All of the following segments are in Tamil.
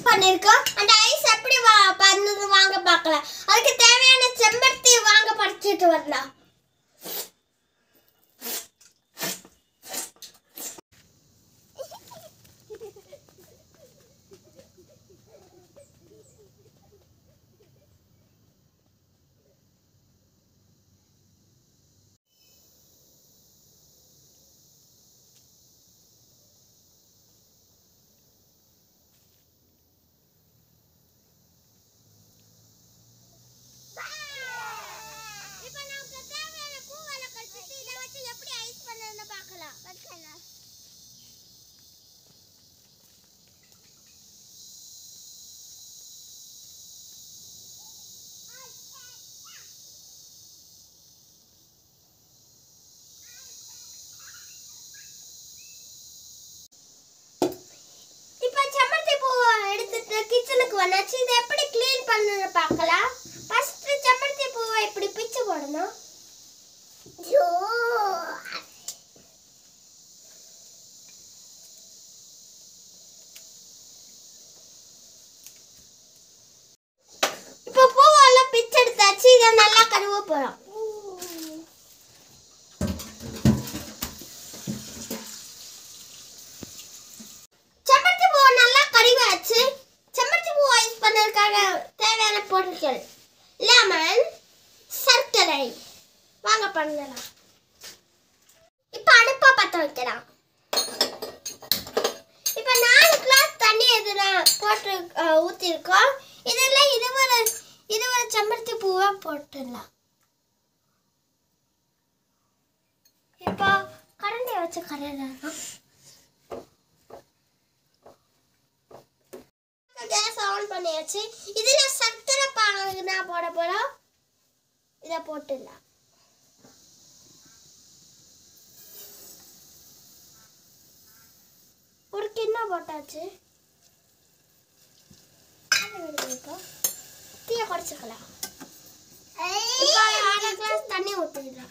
பண்ணிருக்கோம் அந்த ஐஸ் எப்படி வா பண்ணது வாங்க பார்க்கலாம் அதுக்கு தேவையான செம்பருத்தி வாங்க பறிச்சிட்டு வரலாம் இப்போ நமக்கு தேவையான பூவெல்லாம் கழிச்சிட்டு இதை வச்சு எப்படி ஐஸ் பண்ணணும்னு பார்க்கலாம் வைக்கலாம் இப்போ செம்பருத்தி பூவை எடுத்துட்டு கிச்சனுக்கு வந்தாச்சு இதை எப்படி க்ளீன் பண்ணணும்னு பார்க்கலாம் ஃபர்ஸ்ட் செம்பருத்தி பூவை இப்படி பிச்சு போடணும் ஐயோ இப்போ பூவெல்லாம் பிச்சு எடுத்தாச்சு இதை நல்லா கழுவ போறோம் செம்பருத்தி பூவை நல்லா கழுவாச்சு செம்பருத்தி பூ ஐஸ் பண்ணதுக்காக தேவையான பொருட்கள் லெமன் சர்க்கரை வாங்க பண்ணலாம் இப்போ அடுப்பை பற்ற வைக்கலாம் இப்போ நாலு கிளாஸ் தண்ணி எதுனா போட்டு அஹ், ஊத்திருக்கோம் இதில் இருபது இருபது செம்பருத்தி பூவை போட்டுடலாம் இப்போ கரண்டி வச்சு கரையிடலாம் கேஸ் ஆன் பண்ணியாச்சு இதுல சர்க்கரை பாகுனா போட போறோம் இத போட்டுடலாம் ஒரு கிண்ணம் போட்டாச்சு அதை எடுத்து இப்போ தீய குறைச்சிக்கலாம் இப்போ அரை கிளாஸ் தண்ணி ஊற்றிடலாம்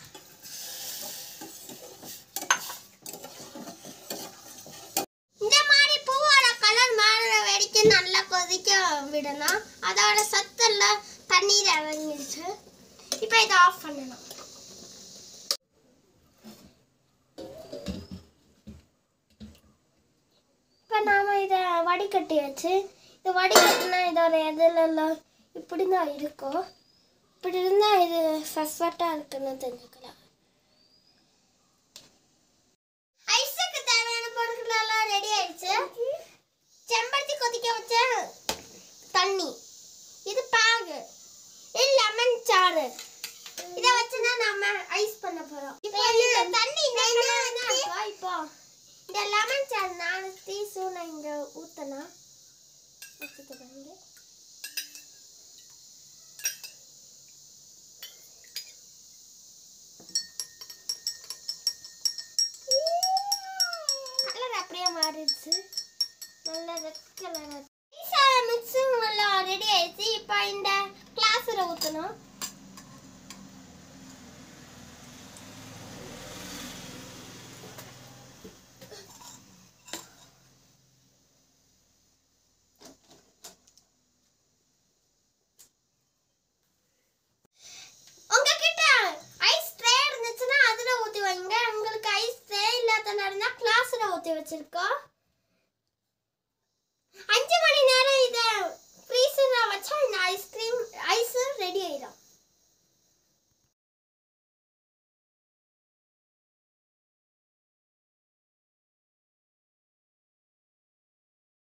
இந்த மாதிரி பூவோட கலர் மாறுற வரைக்கும் நல்லா கொதிக்க விடணும் அதோட சத்தெல்லாம் தண்ணீர் இறங்கிடுச்சு இப்போ இதை ஆஃப் பண்ணணும் இப்போ நாம் இதை வடிகட்டி வச்சு இது வடிகட்டினா இதோட எதுலெல்லாம் இப்படி தான் இருக்கும் இப்படி இருந்தால் இது ஃபஸ்ட்டாக இருக்குன்னு தெரிஞ்சுக்கலாம் ஐஸுக்கு தேவையான பொருட்கள் எல்லாம் ரெடி ஆயிடுச்சு செம்பருத்தி கொதிக்க வச்ச தண்ணி இது பாகு இது லெமன் சாறு இத வச்சு தான் நாம ஐஸ் பண்ண போறோம் இப்போ இந்த தண்ணி இந்த கலர்ல தான் இருக்கா இப்போ இந்த லெமன் சாறு நாலு டீஸ்பூன் இங்க ஊத்தலாம் வச்சுட்டு பாருங்க கலர் அப்படியே மாறிடுச்சு நல்ல ரெட் கலர் மிக்சிங் எல்லாம் ரெடி ஆயிடுச்சு இப்போ இந்த கிளாஸில் ஊற்றணும் உங்ககிட்ட ஐஸ் ட்ரே இருந்துச்சுன்னா அதில் ஊற்றி வைங்க உங்களுக்கு ஐஸ் ட்ரே இல்லாத இருந்தால் கிளாஸில் ஊற்றி வச்சிருக்கோம்